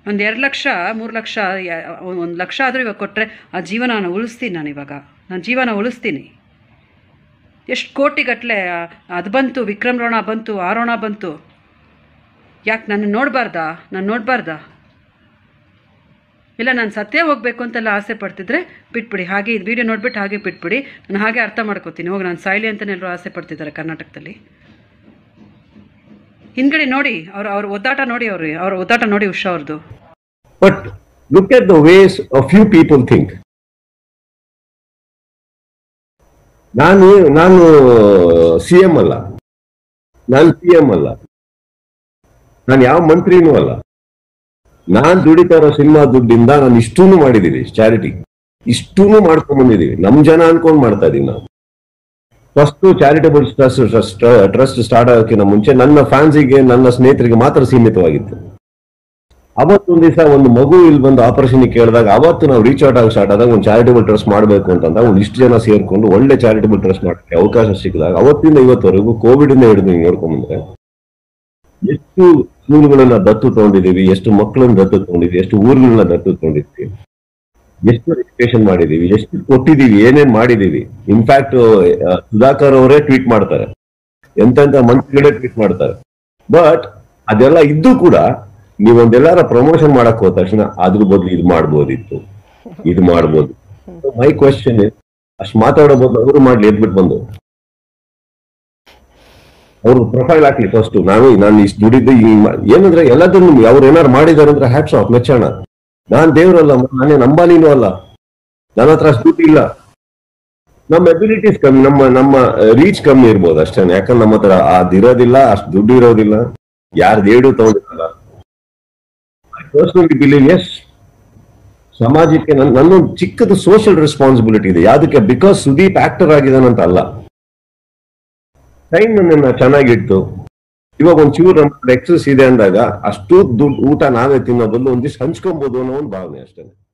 ಒಂದು ಎರಡು ಲಕ್ಷ ಮೂರು ಲಕ್ಷ ಒಂದು ಲಕ್ಷ ಆದರೂ ಇವಾಗ ಕೊಟ್ಟರೆ ಆ ಜೀವನ ನಾನು ಉಳಿಸ್ತೀನಿ ನಾನು ಇವಾಗ ನಾನು ಜೀವನ ಉಳಿಸ್ತೀನಿ ಎಷ್ಟು ಕೋಟಿಗಟ್ಟಲೆ ಅದು ಬಂತು ವಿಕ್ರಮ್ ರೋಣ ಬಂತು ಆ ರೋಣ ಬಂತು ಯಾಕೆ ನಾನು ನೋಡಬಾರ್ದಾ ನಾನು ನೋಡಬಾರ್ದಾ ಇಲ್ಲ ನಾನು ಸತ್ಯ ಹೋಗ್ಬೇಕು ಅಂತೆಲ್ಲ ಆಸೆ ಪಡ್ತಿದ್ರೆ ಬಿಟ್ಬಿಡಿ ಹಾಗೆ ಇದು ವಿಡಿಯೋ ನೋಡ್ಬಿಟ್ಟು ಹಾಗೆ ಬಿಟ್ಬಿಡಿ ನಾನು ಹಾಗೆ ಅರ್ಥ ಮಾಡ್ಕೋತೀನಿ ಹೋಗಿ ನಾನು ಸಾಯ್ಲಿ ಅಂತಲೇ ಎಲ್ಲರೂ ಆಸೆ ಪಡ್ತಿದ್ದಾರೆ ಕರ್ನಾಟಕದಲ್ಲಿ ಹಿಂದ್ಗಡೆ ನೋಡಿ ಅವ್ರ ಅವ್ರ ಒದ್ದಾಟ ನೋಡಿ ಅವ್ರಿ ಅವ್ರ ಒದ್ದಾಟ ನೋಡಿ ಉಷಾ ಅವ್ರದ್ದು But look at the ways a few people think. ನಾನು ನಾನು ಸಿ ಎಂ ಅಲ್ಲ ನಾನು ಸಿ ಎಂ ಅಲ್ಲ ನಾನು ಯಾವ ಮಂತ್ರಿನೂ ಅಲ್ಲ ನಾನ್ ದುಡಿತಾ ಇರೋ ಸಿನಿಮಾ ದುಡ್ಡಿಂದ ನಾನು ಇಷ್ಟೂನು ಮಾಡಿದೀವಿ ಚಾರಿಟಿ ಇಷ್ಟೂನು ಮಾಡ್ಕೊಂಡ್ ಬಂದಿದೀವಿ ನಮ್ ಜನ ಅನ್ಕೊಂಡ್ ಮಾಡ್ತಾ ಇದೀವಿ ನಾವು first charitable trust trust trust start ಆಗೋಕ್ಕಿಂತ ಮುಂಚೆ ನನ್ನ ಫ್ಯಾನ್ಸಿಗೆ ನನ್ನ ಸ್ನೇಹಿತರಿಗೆ ಮಾತ್ರ ಸೀಮಿತವಾಗಿತ್ತು ಅವತ್ತೊಂದ್ ದಿವಸ ಒಂದು ಮಗು ಇಲ್ಲಿ ಬಂದು ಆಪರೇಷನ್ ಕೇಳಿದಾಗ ಅವತ್ತು ನಾವು ರೀಚ್ ಔಟ್ ಆಗಿ ಸ್ಟಾರ್ಟ್ ಆದಾಗ ಒಂದು ಚಾರಿಟಬಲ್ ಟ್ರಸ್ಟ್ ಮಾಡಬೇಕು ಅಂತಂದಾಗ ಒಂದು ಇಷ್ಟು ಜನ ಸೇರ್ಕೊಂಡು ಒಳ್ಳೆ ಚಾರಿಟಬಲ್ ಟ್ರಸ್ಟ್ ಮಾಡಕ್ಕೆ ಅವಕಾಶ ಸಿಕ್ಕಿದಾಗ ಅವತ್ತಿಂದ ಇವತ್ತವರೆಗೂ ಕೋವಿಡ್ ಇಂದ ಹಿಡಿದು ನೀವು ನೋಡ್ಕೊಂಡ್ಬಂದ್ರೆ ಎಷ್ಟು ಸ್ಕೂಲ್ಗಳನ್ನ ದತ್ತು ತಗೊಂಡಿದೀವಿ ಎಷ್ಟು ಮಕ್ಕಳನ್ನ ದತ್ತು ತಗೊಂಡಿದೀವಿ ಎಷ್ಟು ಊರುಗಳನ್ನ ದತ್ತು ತಗೊಂಡಿದೀವಿ ಎಷ್ಟು ಎಜುಕೇಶನ್ ಮಾಡಿದೀವಿ ಎಷ್ಟು ಕೊಟ್ಟಿದೀವಿ ಏನೇನ್ ಮಾಡಿದೀವಿ ಇನ್ಫ್ಯಾಕ್ಟ್ ಸುಧಾಕರ್ ಅವರೇ ಟ್ವೀಟ್ ಮಾಡ್ತಾರೆ ಎಂತೆಂತ ಮಂತ್ರಿಗಳೇ ಟ್ವೀಟ್ ಮಾಡ್ತಾರೆ ಬಟ್ ಅದೆಲ್ಲ ಇದ್ದು ಕೂಡ ನೀವೊಂದೆಲ್ಲಾರ ಪ್ರಮೋಷನ್ ಮಾಡಕ್ ಹೋದ ತಕ್ಷಣ ಅದ್ರ ಬದಲು ಇದು ಮಾಡ್ಬೋದಿತ್ತು ಇದು ಮಾಡ್ಬೋದು ಮೈ ಕ್ವಶನ್ ಅಷ್ಟು ಮಾತಾಡೋ ಬದಲು ಅವರು ಮಾಡ್ಲಿ ಎದ್ಬಿಟ್ಟು ಬಂದು ಅವ್ರ ಪ್ರೊಫೈಲ್ ಹಾಕ್ಲಿ ಫಸ್ಟ್ ನಾನು ನಾನು ಇಷ್ಟು ದುಡಿದ್ದು ಹಿಂಗ್ ಮಾ- ಏನಂದ್ರೆ ಎಲ್ಲದನ್ನು ಅವ್ರು ಏನಾರು ಮಾಡಿದಾರೆ ಅಂದ್ರೆ ಹ್ಯಾಟ್ಸ್ ಆಫ್ ಮೆಚ್ಚೋಣ ನಾನ್ ದೇವ್ರಲ್ಲ ನಾನೇನ್ ಅಂಬಾನಿನೂ ಅಲ್ಲ ನನ್ನ ಹತ್ರ ಅಷ್ಟು ದುಡ್ಡು ಇಲ್ಲ ನಮ್ಮ ಎಬಿಲಿಟೀಸ್ ಕಮ್ಮಿ ನಮ್ಮ ನಮ್ಮ ರೀಚ್ ಕಮ್ಮಿ ಇರ್ಬೋದು ಅಷ್ಟೇ ಯಾಕಂದ್ರೆ ನಮ್ಮ ಹತ್ರ ಅದಿರೋದಿಲ್ಲ ಅಷ್ಟು ದುಡ್ಡು ಇರೋದಿಲ್ಲ ಯಾರ್ದು ಏಡು ತಗೊಂಡಿರಲ್ಲ ಪರ್ಸನಲಿ ಬಿಲೀವ್ ಎಸ್ ಸಮಾಜಕ್ಕೆ ನನ್ ನನ್ನೊಂದು ಚಿಕ್ಕದು ಸೋಷಿಯಲ್ ರೆಸ್ಪಾನ್ಸಿಬಿಲಿಟಿ ಇದೆ ಯಾವ್ದಕ್ಕೆ ಬಿಕಾಸ್ ಸುದೀಪ್ ಆಕ್ಟರ್ ಆಗಿದಾನಂತ ಅಲ್ಲ ಟೈಮ್ ನನ್ನ ಚೆನ್ನಾಗಿಟ್ಟು ಇವಾಗ ಒಂದ್ ಚೂರು ಎಕ್ಸಸ್ ಇದೆ ಅಂದಾಗ ಅಷ್ಟು ದುಡ್ಡು ಊಟ ನಾವೇ ತಿನ್ನೋ ಬದಲು ಒಂದಿಷ್ಟು ಹಂಚ್ಕೊಬಹುದು ಅನ್ನೋ ಒಂದು ಭಾವನೆ ಅಷ್ಟೇ